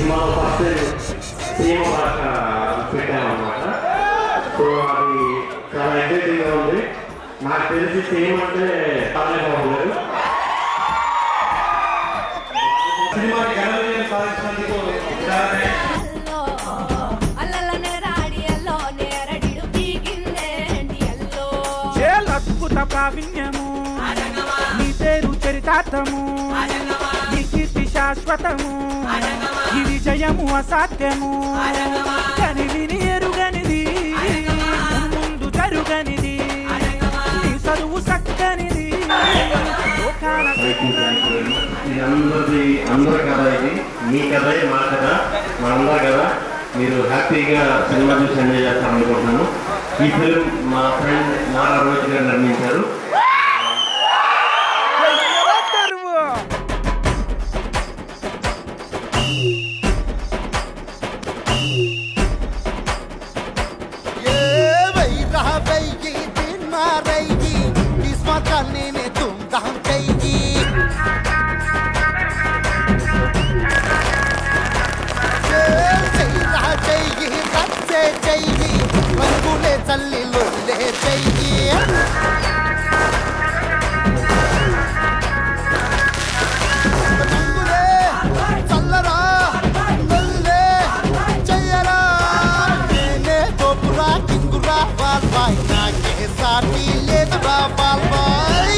సినిమాలో first CM పెట్టామన్నమాట so అది చాలా ఎంటర్టైన్గా ఉంది నాకు తెలిసి సీఎం అంటే తానే బాబు గారు సినిమాకి ఘన విజయం సాధించినందుకు చాలా థాంక్స్. అల్లల్లనే రాడియల్లో నేరడిడు పీకిందేంటి ఎల్లో చేలద్భుత ప్రావీణ్యము నీ పేరు చరితార్థము నీ కీర్తి శాశ్వతము ఈ విజయము అసాధ్యము కని విని ఎరుగనిది ముందు జరుగనిది నీ చదువు సక్కనిది లోకాల ఇది అందరిది అందరి కథ ఇది మీ కథ మా కథ మా అందరి కథ మీరు హ్యాపీగా సినిమా చూసి ఎంజాయ్ చేస్తారనుకుంటున్నాను ఈ ఫిల్మ్ మా ఫ్రెండ్ నారా రోహిత్ గారు నిర్మించారు తెరువు ये वही रहा वही दिन मारेगी इस मकाने ने धूमधाम करेगी రంగులే చల్లి లొల్లే చెయ్యి రంగులే చల్లరా లొల్లే చెయ్యరా నేనే తోపురా కింగురా వాల్బాయ్ నాకే సాటి లేదురా వాల్బాయ్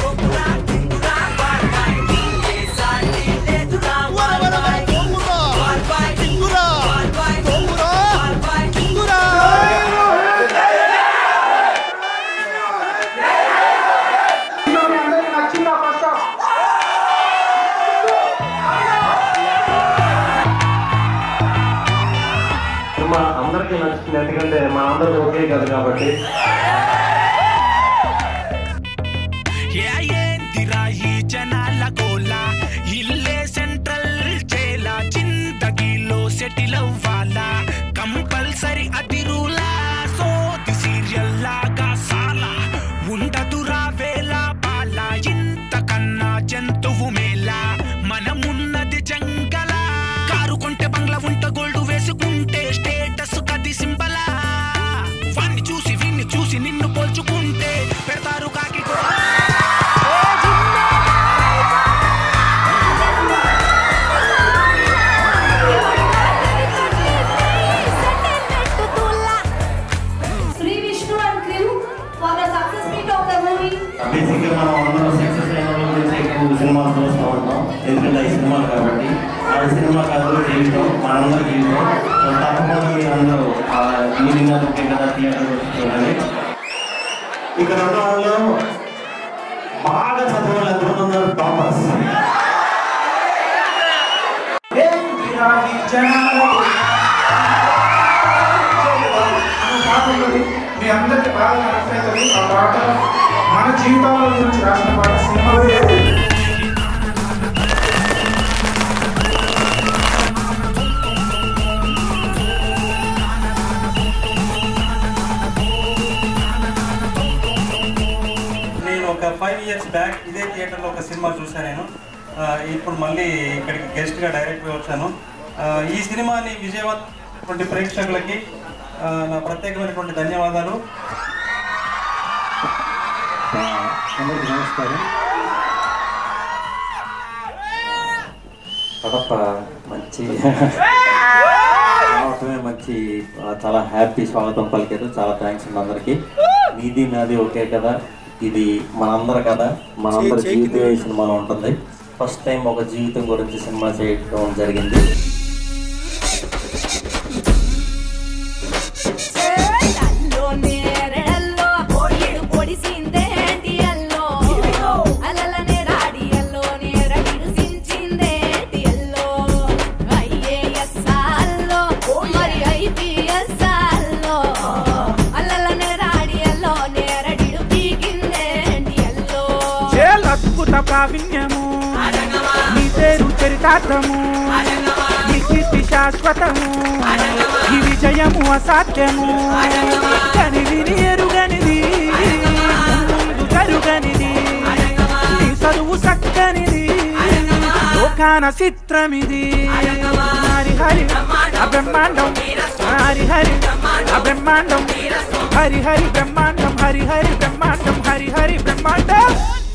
వర వర వర తోపురా కింగురా తోపురా కింగురా సినిమా అందరికీ నచ్చుతుంది ఎందుకంటే మా అందరిది ఒకే కథ కాబట్టి ఏందిరా ఈ జనాల గోల ఇల్లే సెంట్రల్ చేల జిందగీలో సెటిల్ అవ్వాలా కంపల్సరీ అది రూలా సోది సీరియల్ లాగా సాలా ఉండదురా వేల పాల ఇంతకన్నా జంతువు మేళ మనమున్నది జంగల కారు కొంటే బంగ్లా ఉంట గోల్డ్ వేసుకుంటే స్టేటస్ కది సింబలా వాణ్ణి చూసి వీణ్ణి చూసి నిన్ను పోల్చుకుంటే పెడతారు కాకి కూడా శ్రీ విష్ణు అండ్ క్రిమ్ for the success meet of the movie బేసిక్గా మనం అందరం సక్సెస్ అయిన వాళ్ళ గురించి ఎక్కువ సినిమాలు చూస్తూ ఉంటాం ఎందుకంటే ఈ సినిమాలు కాబట్టి ఆ సినిమా కథలు జీవితం మనందరి జీవితం సో తప్పకుండా మీరు అందరూ ఆ మీనింగ్ అందుకే కదా థియేటర్ చూడండి ఇక్కడ ఉన్న వాళ్ళు బాగా చదవాలి ఎంతమంది ఉన్నారు టాపర్స్ పాట ఉన్నది మీ అందరికి బాగా కనెక్ట్ అవుతుంది ఆ పాట మన జీవితాల గురించి రాసిన పాట సినిమాలో నేను ఒక ఫైవ్ ఇయర్స్ బ్యాక్ ఇదే థియేటర్లో ఒక సినిమా చూశాను నేను ఆ, ఇప్పుడు మళ్ళీ ఇక్కడికి గెస్ట్గా డైరెక్ట్గా వచ్చాను ఆ, ఈ సినిమాని విజయవంతటువంటి ప్రేక్షకులకి ఆ, నా ప్రత్యేకమైనటువంటి ధన్యవాదాలు అందరికీ నమస్కారం కడప మంచి రావటమే మంచి ఆ, చాలా హ్యాపీ స్వాగతం పలికారు చాలా థ్యాంక్స్ అండి అందరికి నీది నాది ఒకే కదా ఇది మనందరి కదా మనందరి జీవితం ఈ సినిమాలో ఉంటుంది ఫస్ట్ టైం ఒక జీవితం గురించి సినిమా చేయడం జరిగింది అల్లో నేరడల్లో పొడిడు పొడిసిందేంటి అల్లో అలలనే రాడియల్లో నేరడిడు సించిందేంటి అల్లో ఐఏఎస్ అల్లో మరి ఐపీఎస్ అల్లో అలలనే రాడియల్లో నేరడిడు పీకిందేంటి అల్లో చేలద్భుత ప్రావీణ్యము నీ పేరు చరితార్థము నీ కీర్తి శాశ్వతము ఈ విజయము అసాధ్యము కని విని ఎరుగనిది ముందు జరుగనిది నీ చదువు సక్కనిది లోక లోకాన చిత్రమిది హరి హరి ఆ బ్రహ్మాండం హరి హరి ఆ బ్రహ్మాండం హరి హరి బ్రహ్మాండం హరి హరి బ్రహ్మాండం హరి హరి బ్రహ్మాండం